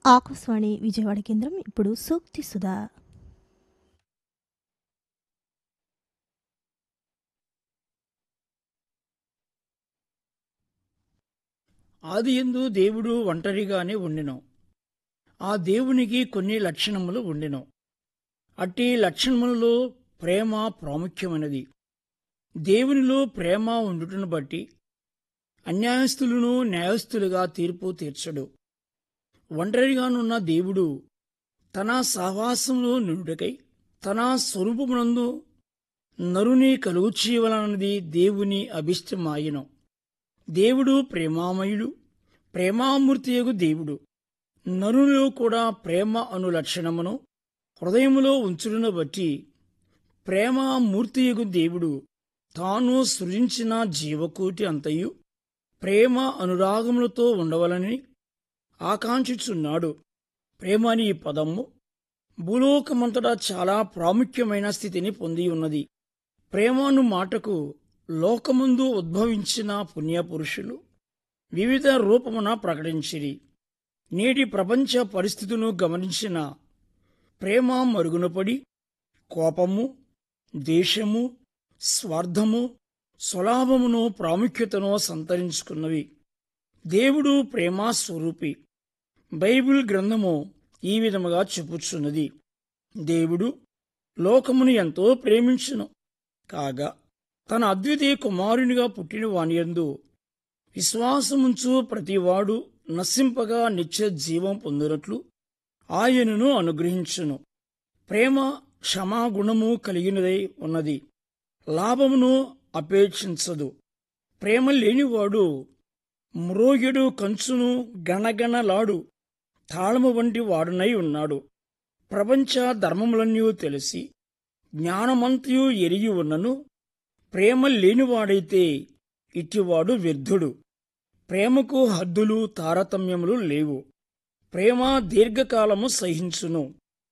ఆకాశవాణి విజయవాడ కేంద్రం ఇప్పుడు సూక్తి సుధా ఆదియందు దేవుడు ఒంటరిగానే ఉండెను ఆ దేవునికి కొన్ని లక్షణములు ఉండెను అట్టి లక్షణములలో ప్రేమ ప్రాముఖ్యమైనది దేవునిలో ప్రేమ ఉండుటను బట్టి అన్యాయస్తులను న్యాయస్థులుగా తీర్పు తీర్చడు ఒంటరిగానున్న దేవుడు తన సహవాసంలో నిండుటకై తన స్వరూపమునందు నరుని కలుగు చేయవలనది దేవుని అభిష్టమాయను దేవుడు ప్రేమామయుడు ప్రేమామూర్తియగు దేవుడు నరులో కూడా ప్రేమ అను లక్షణమును హృదయములో ఉంచుడును బట్టి ప్రేమామూర్తియగు దేవుడు తాను సృజించిన జీవకోటి అంతయు ప్రేమ అనురాగములతో ఉండవలని ఆకాంక్షించున్నాడు ప్రేమ అని ఈ పదము భూలోకమంతటా చాలా ప్రాముఖ్యమైన స్థితిని పొంది ఉన్నది ప్రేమ అను మాటకు లోకముందు ఉద్భవించిన పుణ్యపురుషులు వివిధ రూపమున ప్రకటించిరి నేటి ప్రపంచ పరిస్థితులను గమనించిన ప్రేమ మరుగునపడి కోపము దేశము స్వార్థము స్వలాభమును ప్రాముఖ్యతను సంతరించుకున్నవి దేవుడు ప్రేమా స్వరూపి బైబిల్ గ్రంథము ఈ విధముగా చెప్పుచున్నది దేవుడు లోకమును ఎంతో ప్రేమించును కాగా తన అద్వితీయ కుమారునిగా పుట్టిన వానియందు విశ్వాసముంచు ప్రతివాడు నశింపగా నిత్య జీవం పొందినట్లు ఆయనను అనుగ్రహించును ప్రేమ క్షమాగుణము కలిగినదై ఉన్నది లాభమును అపేక్షించదు ప్రేమ లేనివాడు మ్రోగిడు కంచును గణగణలాడు తాళము వంటి వాడునై ఉన్నాడు ప్రపంచ ధర్మములన్నీ తెలిసి జ్ఞానమంతయు ఎరిగి ఉన్నను ప్రేమ లేనివాడైతే ఇట్టివాడు వ్యర్థుడు ప్రేమకు హద్దులు తారతమ్యములు లేవు ప్రేమ దీర్ఘకాలము సహించును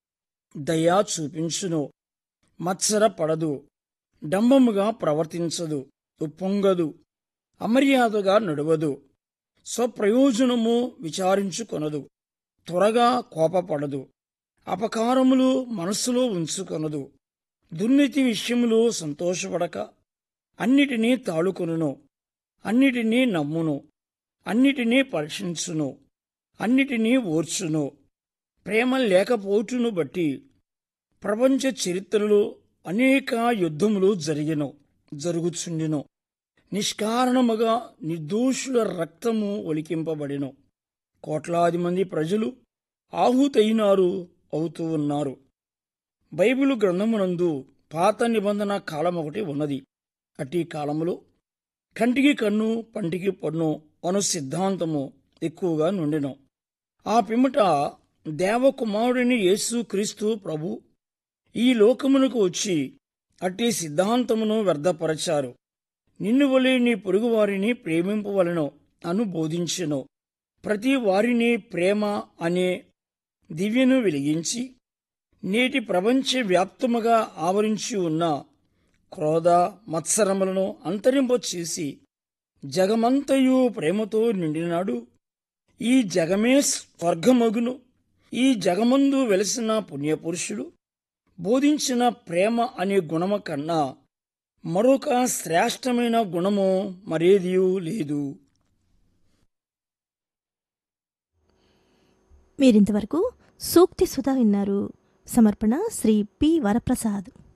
దయా చూపించును మత్సర పడదు డంబముగా ప్రవర్తించదు ఉప్పొంగదు అమర్యాదగా నడవదు స్వప్రయోజనము విచారించుకొనదు త్వరగా కోపపడదు అపకారములు మనస్సులో ఉంచుకొనదు దుర్నీతి విషయములో సంతోషపడక అన్నిటినీ తాళుకొనును అన్నిటినీ నమ్మును అన్నిటినీ పరీక్షించును అన్నిటినీ ఓర్చును ప్రేమ లేకపోటును బట్టి ప్రపంచ చరిత్రలో అనేక యుద్ధములు జరిగెను జరుగుచుండెను నిష్కారణముగా నిర్దోషుల రక్తము ఒలికింపబడెను కోట్లాది మంది ప్రజలు ఆహుతైనారు అవుతూ ఉన్నారు బైబిలు గ్రంథమునందు పాత నిబంధన కాలం ఒకటి ఉన్నది అట్టి కాలములో కంటికి కన్ను పంటికి పన్ను అను సిద్ధాంతము ఎక్కువగా నుండెను ఆ పిమ్మట దేవకుమారుడిని యేసు క్రీస్తు ప్రభు ఈ లోకమునకు వచ్చి అట్టి సిద్ధాంతమును వ్యర్థపరచారు నిన్ను వలె నీ పొరుగువారిని ప్రేమింపవలను అను బోధించెను ప్రతి వారిని ప్రేమ అనే దివ్యను వెలిగించి నేటి ప్రపంచ వ్యాప్తముగా ఆవరించి ఉన్న క్రోధ మత్సరములను అంతరింపచేసి జగమంతయు ప్రేమతో నిండినాడు ఈ జగమే స్వర్గమగును ఈ జగమందు వెలసిన పుణ్యపురుషుడు బోధించిన ప్రేమ అనే గుణము కన్నా మరొక శ్రేష్టమైన గుణము మరేదియూ లేదు మీరింతవరకు సూక్తి సుధా విన్నారు సమర్పణ శ్రీ పి వరప్రసాద్